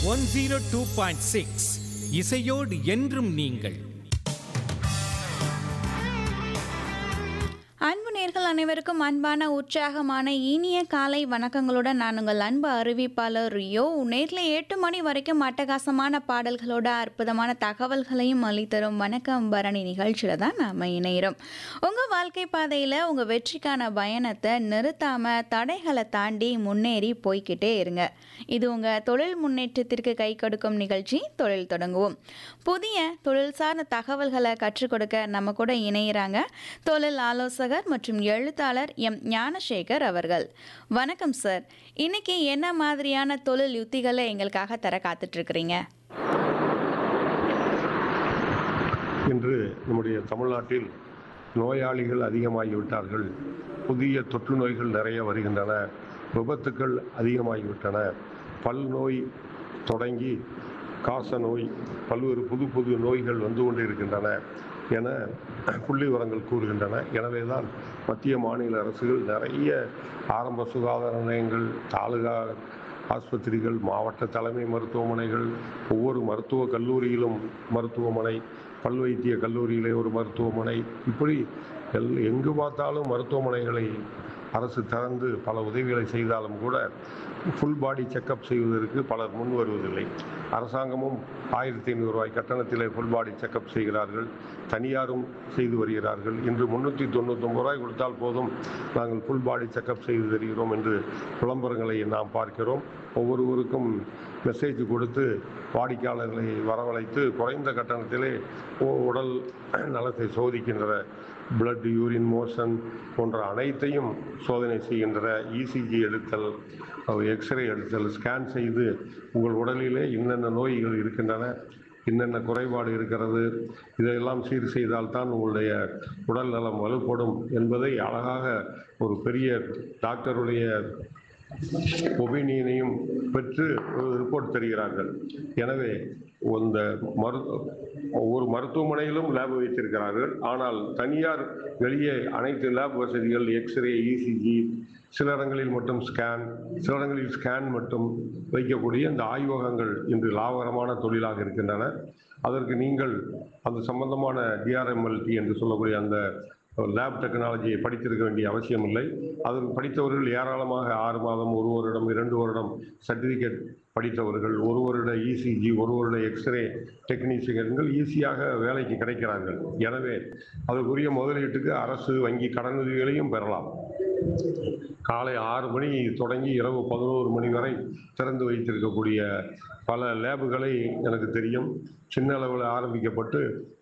one zero two point six இசையோடு என்றும் நீங்கள் அன்பு நேர்கள் அனைவருக்கும் அன்பான உற்சாகமான இனிய காலை வணக்கங்களுடன் நான் உங்கள் அன்பு அறிவிப்பாளர் ரியோ நேரில் எட்டு மணி வரைக்கும் அட்டகாசமான பாடல்களோட அற்புதமான தகவல்களையும் அளித்தரும் வணக்கம் பரணி நிகழ்ச்சியில் தான் நாம் இணைகிறோம் உங்கள் வாழ்க்கை பாதையில் உங்கள் வெற்றிக்கான பயணத்தை நிறுத்தாமல் தடைகளை தாண்டி முன்னேறி போய்க்கிட்டே இருங்க இது உங்கள் தொழில் முன்னேற்றத்திற்கு கை கொடுக்கும் நிகழ்ச்சி தொழில் தொடங்குவோம் புதிய தொழில் சார்ந்த தகவல்களை கற்றுக் கொடுக்க நம்ம கூட இணையிறாங்க தொழில் ஆலோசகர் மற்றும் எழுத்தாளர் எம் ஞானசேகர் அவர்கள் வணக்கம் சார் இன்னைக்கு என்ன மாதிரியான தொழில் யுத்திகளை எங்களுக்காக தர காத்துட்டு இருக்கிறீங்க இன்று நம்முடைய தமிழ்நாட்டில் நோயாளிகள் அதிகமாகிவிட்டார்கள் புதிய தொற்று நோய்கள் நிறைய வருகின்றன விபத்துக்கள் அதிகமாகிவிட்டன பல் நோய் தொடங்கி காச நோய் பல்வேறு புது புது நோய்கள் வந்து கொண்டு இருக்கின்றன என புள்ளி விவரங்கள் கூறுகின்றன எனவே தான் மத்திய மாநில அரசுகள் நிறைய ஆரம்ப சுகாதார நிலையங்கள் தாலுகா ஆஸ்பத்திரிகள் மாவட்ட தலைமை மருத்துவமனைகள் ஒவ்வொரு மருத்துவ கல்லூரியிலும் மருத்துவமனை பல் வைத்திய கல்லூரியிலே ஒரு மருத்துவமனை இப்படி எல் எங்கு பார்த்தாலும் மருத்துவமனைகளை அரசு திறந்து பல உதவிகளை செய்தாலும் கூட ஃபுல் பாடி செக்கப் செய்வதற்கு பலர் முன் வருவதில்லை அரசாங்கமும் ஆயிரத்தி ஐநூறு ரூபாய் கட்டணத்திலே ஃபுல் பாடி செக்கப் செய்கிறார்கள் தனியாரும் செய்து வருகிறார்கள் இன்று முன்னூற்றி தொண்ணூத்தொம்பது ரூபாய் கொடுத்தால் போதும் நாங்கள் ஃபுல் பாடி செக்கப் செய்து தருகிறோம் என்று விளம்பரங்களை நாம் பார்க்கிறோம் ஒவ்வொருவருக்கும் மெசேஜ் கொடுத்து வாடிக்கையாளர்களை வரவழைத்து குறைந்த கட்டணத்திலே உ- உடல் நலத்தை சோதிக்கின்ற பிளட் யூரின் மோஷன் போன்ற அனைத்தையும் சோதனை செய்கின்ற இசிஜி எடுத்தல் எக்ஸ்ரே எடுத்தல் ஸ்கேன் செய்து உங்கள் உடலிலே என்னென்ன நோய்கள் இருக்கின்றன என்னென்ன குறைபாடு இருக்கிறது இதையெல்லாம் சீர் செய்தால்தான் உங்களுடைய உடல் நலம் வலுப்படும் என்பதை அழகாக ஒரு பெரிய டாக்டருடைய ஒபீனியனையும் பெற்று ஒரு ரிப்போர்ட் தருகிறார்கள் எனவே இந்த மரு ஒவ்வொரு மருத்துவமனையிலும் லேப் வைத்திருக்கிறார்கள் ஆனால் தனியார் வெளியே அனைத்து லேப் வசதிகள் எக்ஸ்ரே இசிஜி சில இடங்களில் மட்டும் ஸ்கேன் சில இடங்களில் ஸ்கேன் மட்டும் வைக்கக்கூடிய இந்த ஆய்வகங்கள் இன்று லாபகரமான தொழிலாக இருக்கின்றன அதற்கு நீங்கள் அந்த சம்பந்தமான டிஆர்எம்எல்டி என்று சொல்லக்கூடிய அந்த லேப் டெக்னாலஜியை படித்திருக்க வேண்டிய அவசியம் இல்லை அதில் படித்தவர்கள் ஏராளமாக ஆறு மாதம் ஒரு வருடம் இரண்டு வருடம் சர்டிஃபிகேட் படித்தவர்கள் ஒரு வருட இசிஜி ஒரு வருட எக்ஸ்ரே டெக்னீஷியன்கள் ஈஸியாக வேலைக்கு கிடைக்கிறார்கள் எனவே அதற்குரிய முதலீட்டுக்கு அரசு வங்கி கடனுதவிகளையும் பெறலாம் காலை ஆறு மணி தொடங்கி இரவு பதினோரு மணி வரை திறந்து வைத்திருக்கக்கூடிய பல லேபுகளை எனக்கு தெரியும் சின்ன அளவில் ஆரம்பிக்கப்பட்டு